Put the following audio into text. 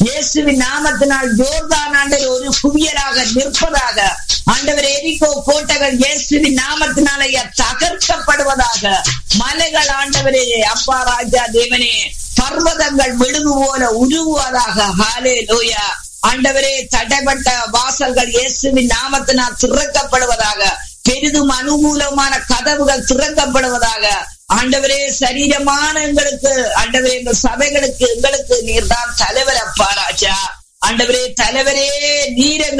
இயேசுவின் நாமத்தினால் ஜோர்தான் ஆண்டவர் ஒரு குவியலாக நிற்பதாக ஆண்டவர் எரிகோ கோட்டைகள் இயேசுவின் நாமத்தினால் ஐயா தகர்க்கப்படுவதாக மலைகள் ஆண்டவரே அப்பா ராஜா தேவனே பர்வதங்கள் விழுகு போல உருகுவதாக ஹாலே லோயா ஆண்டவரே தடைப்பட்ட வாசல்கள் இயேசுவின் நாமத்தினால் திறக்கப்படுவதாக பெரிதும் அனுகூலமான கதவுகள் திறக்கப்படுவதாக ஆண்டவரே சரீரமான எங்களுக்கு ஆண்டவரே எங்கள் சபைகளுக்கு எங்களுக்கு நீர்தான் தலைவர் அப்பா ராஜா ஆண்டவரே தலைவரே நீர் எங்களுக்கு